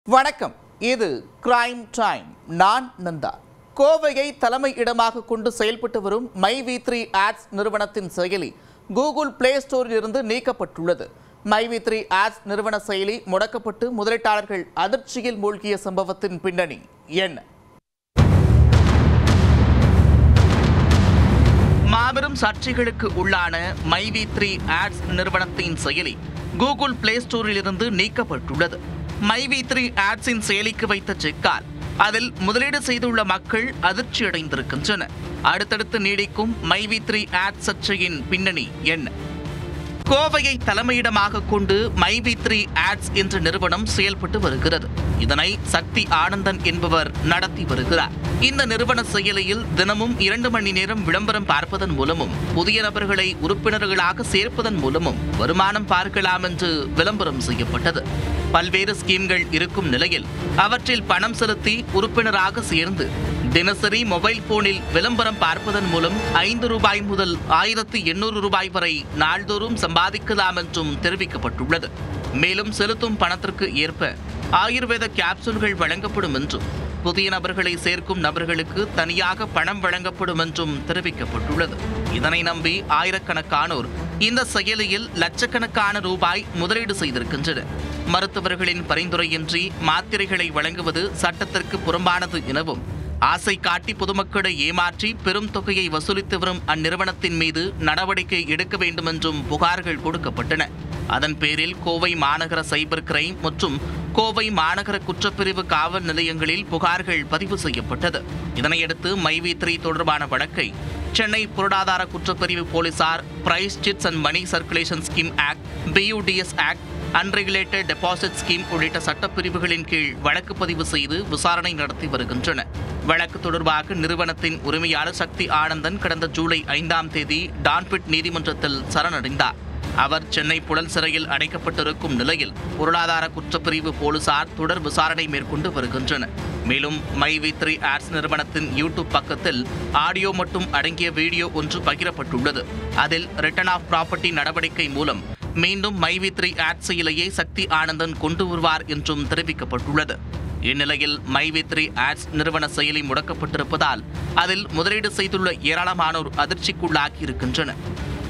வணக்கம் இது crime time நான் நந்தா கோவையை தலைமை இடமாக கொண்டு செயல்பட்டு வரும் மை வி த்ரீ ஆட்ஸ் நிறுவனத்தின் செயலி கூகுள் பிளே ஸ்டோரில் இருந்து நீக்கப்பட்டுள்ளது மை வி த்ரீ ஆட்ஸ் நிறுவன செயலி முடக்கப்பட்டு முதலீட்டாளர்கள் அதிர்ச்சியில் மூழ்கிய சம்பவத்தின் பின்னணி என்ன மாபெரும் சர்ச்சைகளுக்கு உள்ளான மைவி த்ரீ ஆட்ஸ் நிறுவனத்தின் செயலி கூகுள் பிளே ஸ்டோரில் இருந்து நீக்கப்பட்டுள்ளது மைவி த்ரீ ஆட்ஸின் செயலிக்கு வைத்த செக்கால் அதில் முதலீடு செய்துள்ள மக்கள் அதிர்ச்சியடைந்திருக்கின்றனர் அடுத்தடுத்து நீடிக்கும் மைவி த்ரீ ஆட்ஸ் சர்ச்சையின் பின்னணி என்ன கோவையை தலைமையிடமாக கொண்டு மைவி த்ரீ ஆட்ஸ் என்ற நிறுவனம் செயல்பட்டு வருகிறது இதனை சக்தி ஆனந்தன் என்பவர் நடத்தி வருகிறார் இந்த நிறுவன செயலியில் தினமும் இரண்டு மணி நேரம் விளம்பரம் பார்ப்பதன் மூலமும் புதிய நபர்களை உறுப்பினர்களாக சேர்ப்பதன் மூலமும் வருமானம் பார்க்கலாம் என்று விளம்பரம் செய்யப்பட்டது பல்வேறு ஸ்கீம்கள் இருக்கும் நிலையில் அவற்றில் பணம் செலுத்தி உறுப்பினராக சேர்ந்து தினசரி மொபைல் போனில் விளம்பரம் பார்ப்பதன் மூலம் ஐந்து ரூபாய் முதல் ஆயிரத்து எண்ணூறு ரூபாய் வரை நாள்தோறும் சம்பாதிக்கலாம் என்றும் தெரிவிக்கப்பட்டுள்ளது மேலும் செலுத்தும் பணத்திற்கு ஏற்ப ஆயுர்வேத கேப்சூல்கள் வழங்கப்படும் என்றும் புதிய நபர்களை சேர்க்கும் நபர்களுக்கு தனியாக பணம் வழங்கப்படும் என்றும் தெரிவிக்கப்பட்டுள்ளது இதனை நம்பி ஆயிரக்கணக்கானோர் இந்த செயலியில் லட்சக்கணக்கான ரூபாய் முதலீடு செய்திருக்கின்றனர் மருத்துவர்களின் பரிந்துரையின்றி மாத்திரைகளை வழங்குவது சட்டத்திற்கு புறம்பானது எனவும் ஆசை காட்டி பொதுமக்களை ஏமாற்றி பெரும் தொகையை வசூலித்து வரும் அந்நிறுவனத்தின் மீது நடவடிக்கை எடுக்க வேண்டும் என்றும் புகார்கள் கொடுக்கப்பட்டன அதன் பேரில் கோவை மாநகர சைபர் கிரைம் மற்றும் கோவை மாநகர குற்றப்பிரிவு காவல் நிலையங்களில் புகார்கள் பதிவு செய்யப்பட்டது இதனையடுத்து மைவி த்ரீ தொடர்பான வழக்கை சென்னை பொருளாதார குற்றப்பிரிவு போலீசார் prize chits and money circulation scheme act BUDS act unregulated deposit scheme உள்ளிட்ட சட்டப்பிரிவுகளின் கீழ் வழக்கு பதிவு செய்து விசாரணை நடத்தி வருகின்றன வழக்கு தொடர்பாக நிறுவனத்தின் உரிமையாளர் சக்தி ஆனந்தன் கடந்த ஜூலை ஐந்தாம் தேதி டான்பிட் நீதிமன்றத்தில் சரணடைந்தார் அவர் சென்னை புழல் சிறையில் அடைக்கப்பட்டிருக்கும் நிலையில் பொருளாதார குற்றப்பிரிவு போலீசார் தொடர் விசாரணை மேற்கொண்டு வருகின்றனர் மேலும் மை வி த்ரீ ஆட்ஸ் நிறுவனத்தின் யூடியூப் பக்கத்தில் ஆடியோ மட்டும் அடங்கிய வீடியோ ஒன்று பகிரப்பட்டுள்ளது அதில் ரிட்டர்ன் ஆஃப் ப்ராப்பர்ட்டி நடவடிக்கை மூலம் மீண்டும் மை வி த்ரீ ஆட் செயலையே சக்தி ஆனந்தன் கொண்டு வருவார் என்றும் தெரிவிக்கப்பட்டுள்ளது இந்நிலையில் மை வி த்ரீ ஆட்ஸ் நிறுவன செயலி முடக்கப்பட்டிருப்பதால் அதில் முதலீடு செய்துள்ள ஏராளமானோர் அதிர்ச்சிக்குள்ளாகி இருக்கின்றனர்